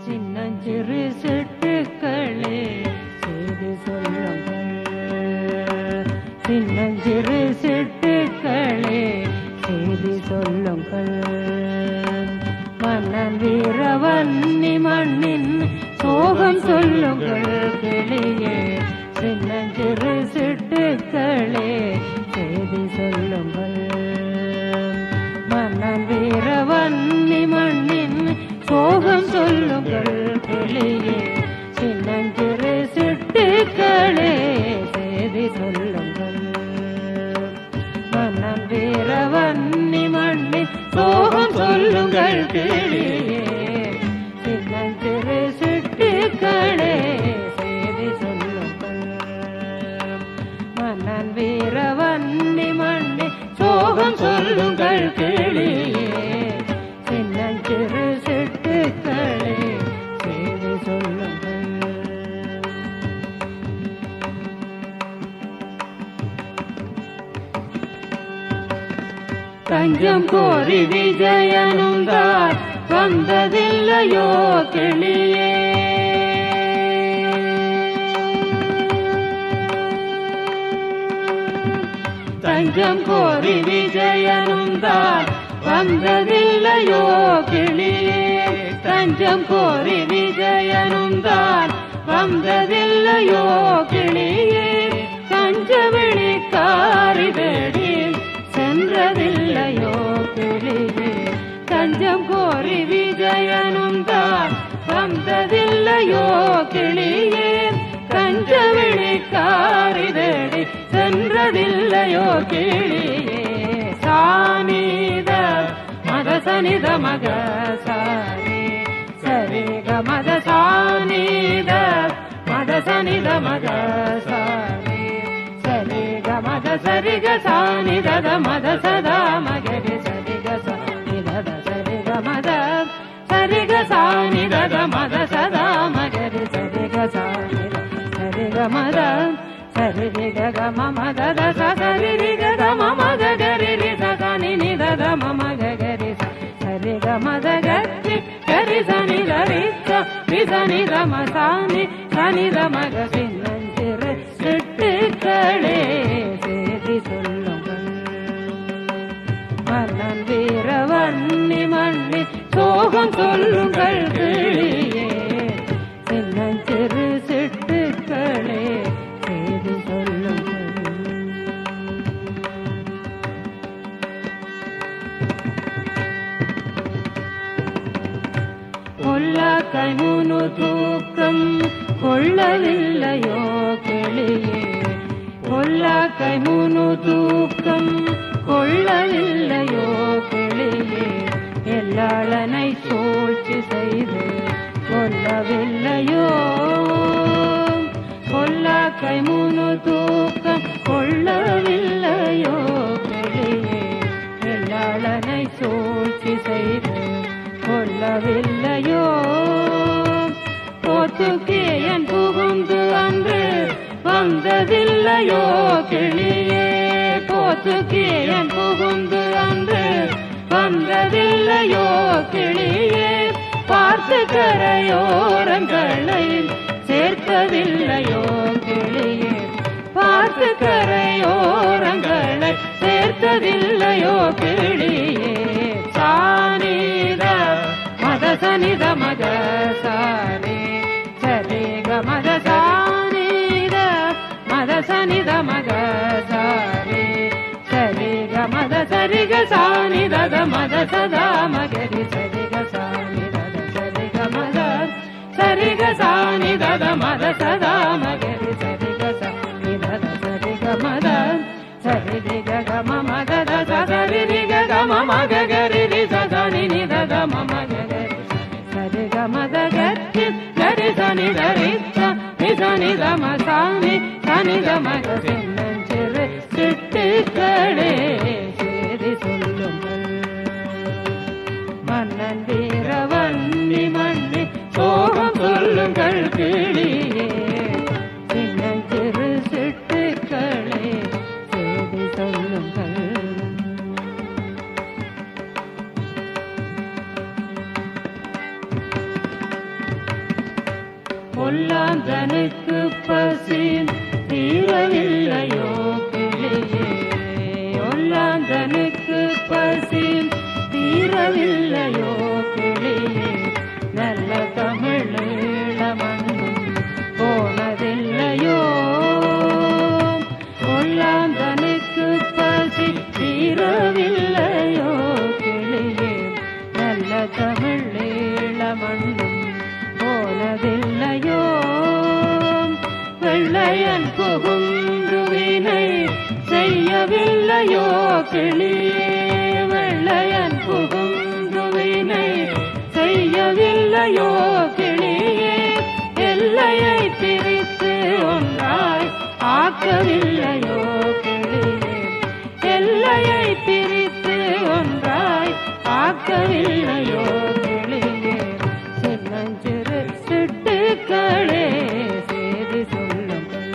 சின்னஞ்சிறு சிட்டுக்களே செய்தி சொல்லுங்கள் சின்னஞ்சிறு சிட்டுக்களே செய்தி சொல்லுங்கள் மன்னன் வீரவன்னி மண்ணின் சோகம் சொல்லுங்கள் கிளியே சின்னஞ்சிறு சிட்டுக்களே செய்தி சொல்லுங்கள் மன்னன் வீரவன்னி மண்ணின் சோகம் சொல்லுங்கள் கிளியே சின்னஞ்சிறு சிட்டுக்களே செய்தி சொல்லுங்கள் மன்னன் வீரவன்னி மண்ணின் சோகம் சொல்லுங்கள் கிளியே சின்னஞ்சிறு சிட்டுக்களே செய்தி சொல்லுங்கள் மன்னன் வீரவன்னி மண்ணி சோகம் சொல்லுங்கள் கிளியே சின்னஞ்சிறு சிட்டுக்களே செய்தி சொல்லுங்கள் தஞ்சம் கோரி விஜயனும் தான் வந்ததில்லையோ கிளியே தஞ்சம் கோரி விஜயனும் தான் வந்ததில்லையோ கிளியே தஞ்சம் கோரி விஜயனும் தான் வந்ததில்லையோ கிளியே தஞ்சவெளி காரிதடி சென்றதில்லையோ கிளியே தஞ்சம் கோரி விஜயனும் தான் வந்ததில்லையோ கிளியே கஞ்சவெளி காரிதடி சென்றதில்லையோ கிளியே சானித மத சனித மக சாரி சரி க மத சானித மத சனித மக சாரி சரி க மத சரி க சானித மத சதா மகரி சரி க சானித சரி க மத சரி க சானித மத சதா மகரி சரி க சானித சரி க மத சரி ரி க க ம ம த த ச சரி ரி க க ம ம க க ரி ரி ச ச நி நி த த ம ம க க ரி ச சரி க ம த க ரி க ரி ச நி த ரி ச ரி ச நி த ம ச நி ச நி த ம க சின்னஞ்சிறு சிட்டுக்களே செய்தி சொல்லுங்கள் மன்னன் வீரவன்னி மண்ணி சோகம் சொல்லுங்கள் கிளியே சின்னஞ்சிறு சிட்டுக்களே செய்தி சொல்லுங்கள் கொல்லா கைமுனு தூக்கம் கொள்ளவில்லையோ கிளியே கொல்லா கைமுனு தூக்கம் கொள்ளவில்லையோ கிளியே எல்லாளனை சூழ்ச்சி செய்து கொல்லவில்லையோ கொல்லா கைமுனு தூக்கம் கொள்ளவில்லையோ கிளியே எல்லாளனை சூழ்ச்சி செய்து கொள்ளவில்லையோ போத்துக்கே என் புகுந்து அன்று வந்ததில்லையோ கிளியே போத்துக்கே என் புகுந்து அன்று வந்ததில்லையோ கிளியே பார்த்து கரையோரங்களை சேர்த்ததில்லையோ கிளியே பார்த்து கரையோரங்களை சேர்த்ததில்லையோ கிளியே சானித மத சனித மத சாரி சரி க மத சானித மத சனித மத சாரி சரி க மத சரி க சானித த மத சதா மகரி சரி க சானித த சரி க மத சரி க சானித த மத சதா மகரி சரி க சானித த சரி க மத சரி ரி க க ம ம த த ச சரி ரி க க ம ம க க ரி ரி ச ச நி நி த த ம ம க க ரி சரி க ம த க ரி க ரி ச நி த ரி ச நி ச நி த ம ச நி ச நி த ம க சின்னஞ்சிறு சிட்டுக்களே சேதி சொல்லுங்கள் மன்னன் வீரவன்னி மண்ணி சோகம் சொல்லுங்கள் கிளியே சின்னஞ்சிறு சிட்டுக்களே சேதி சொல்லுங்கள் ஒல்லாந்தனுக்கு பசி தீரவில்லையோ கிளியே ஒல்லாந்தனுக்கு பசி தீரவில்லையோ கிளியே நல்ல தமிழீழ மண்ணும் போனதில்லையோ ஒல்லாந்தனுக்கு பசி தீரவில்லையோ கிளியே நல்ல தமிழீழ மண்ணும் போனதில்லையோ வெள்ளையன் புகுந்து வினை செய்யவில்லையோ கிளியே வெள்ளையன் புகுந்து வினை செய்யவில்லையோ கிளியே எல்லையை பிரித்து ஒன்றாய் ஆக்கவில்லையோ கிளியே எல்லையை பிரித்து ஒன்றாய் ஆக்கவில்லையோ கிளியே சின்னஞ்சிறு சிட்டுக்களே செய்தி சொல்லுங்கள்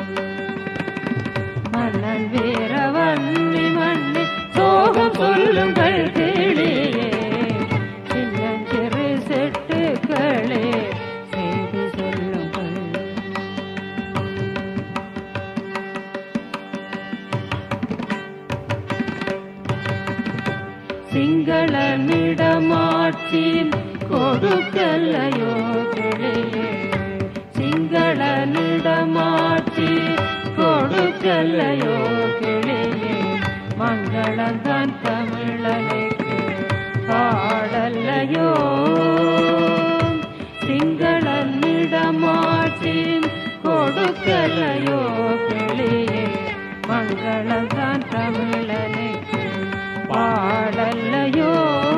மன்னன் வீரவன்னி மண்ணி சோகம் சொல்லுங்கள் கிளியே சின்னஞ்சிறு செட்டுக்களே செய்தி சொல்லுங்கள் சிங்களனிடமாட்சியின் கொடுக்கல்லையோ கிளியே சிங்களனிடமாட்சி கொடுக்கல்லையோ கிளியே மங்களந்தான் தமிழனுக்கு பாடல்லையோ சிங்களனிடமாட்சி கொடுக்கலையோ கிளியே மங்களந்தான் தமிழனுக்கு பாடல்லையோ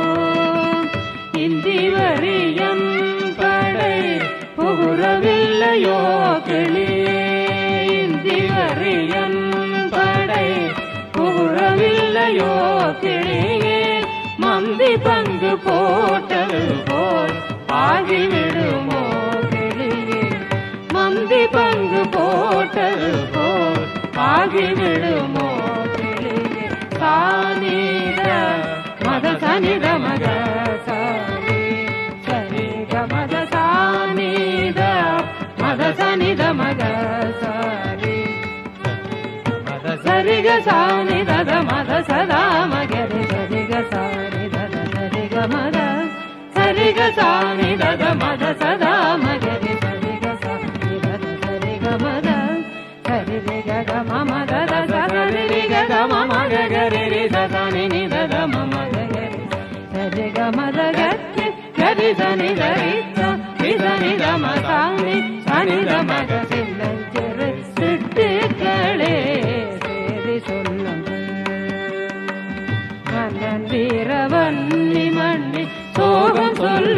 இந்தி வரியன் படை புகுறவில்லையோ கிளியே இந்தி வரியன் படை புகுறவில்லையோ கிளியே மந்தி பங்கு போட்டது போல் ஆகிவிடுமோ கிளியே மந்தி பங்கு போட்டது போல் ஆகிவிடுமோ கிளியே சானித மத சனித மத சாரி சரிக மத சானித மத சனித மத சாரி மத சரிக சானி தத மத சதா மகரி சரிக சானி தத சரிக மத சரிக சானி தத மத சதா மகரி சரிக சானி தத சரிக மத சரிரி கக மம தத சரி கக மம கரி ரி சனி நி தத மம கரி சரி க மத கரி கரி சனி கரி சரி சனி கம சானி சனி கம சின்னஞ்சிறு சிட்டுக்களே சேரி சொல்லுங்கள் மன்னன் வீரவன்னி மண்ணி சோகம் சொல்ல